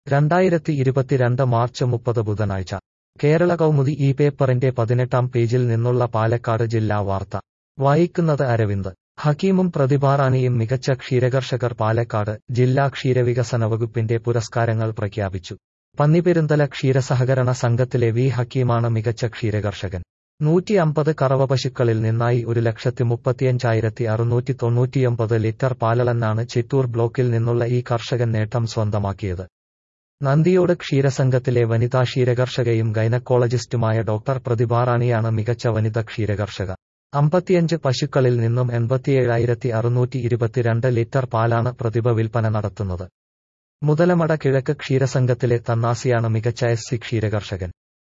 രണ്ടായിരത്തി ഇരുപത്തിരണ്ട് മാർച്ച് മുപ്പത് ബുധനാഴ്ച കേരള കൗമുദി ഈ പേപ്പറിന്റെ പതിനെട്ടാം പേജിൽ നിന്നുള്ള പാലക്കാട് ജില്ലാ വാർത്ത വായിക്കുന്നത് അരവിന്ദ് ഹക്കീമും പ്രതിഭാറാണിയും മികച്ച ക്ഷീരകർഷകർ പാലക്കാട് ജില്ലാ ക്ഷീരവികസന വകുപ്പിന്റെ പുരസ്കാരങ്ങൾ പ്രഖ്യാപിച്ചു പന്നിപ്പെരുന്തല ക്ഷീരസഹകരണ സംഘത്തിലെ വി ഹക്കീമാണ് മികച്ച ക്ഷീരകർഷകൻ നൂറ്റി അമ്പത് കറവ പശുക്കളിൽ നിന്നായി ഒരു ലക്ഷത്തി മുപ്പത്തിയഞ്ചായിരത്തി അറുന്നൂറ്റി തൊണ്ണൂറ്റിയൊമ്പത് ലിറ്റർ പാലളന്നാണ് ചിറ്റൂർ ബ്ലോക്കിൽ നിന്നുള്ള ഈ കർഷകൻ നേട്ടം സ്വന്തമാക്കിയത് നന്ദിയോട് ക്ഷീരസംഘത്തിലെ വനിതാ ക്ഷീരകർഷകയും ഗൈനക്കോളജിസ്റ്റുമായ ഡോക്ടർ പ്രതിഭാറാണിയാണ് മികച്ച വനിത ക്ഷീരകർഷക അമ്പത്തിയഞ്ച് പശുക്കളിൽ നിന്നും എൺപത്തിയേഴായിരത്തി അറുന്നൂറ്റി ഇരുപത്തിരണ്ട് ലിറ്റർ പാലാണ് പ്രതിഭ വിൽപ്പന നടത്തുന്നത് മുതലമട കിഴക്ക് ക്ഷീരസംഘത്തിലെ തന്നാസിയാണ് മികച്ച എസ് സി ക്ഷീരകർഷകൻ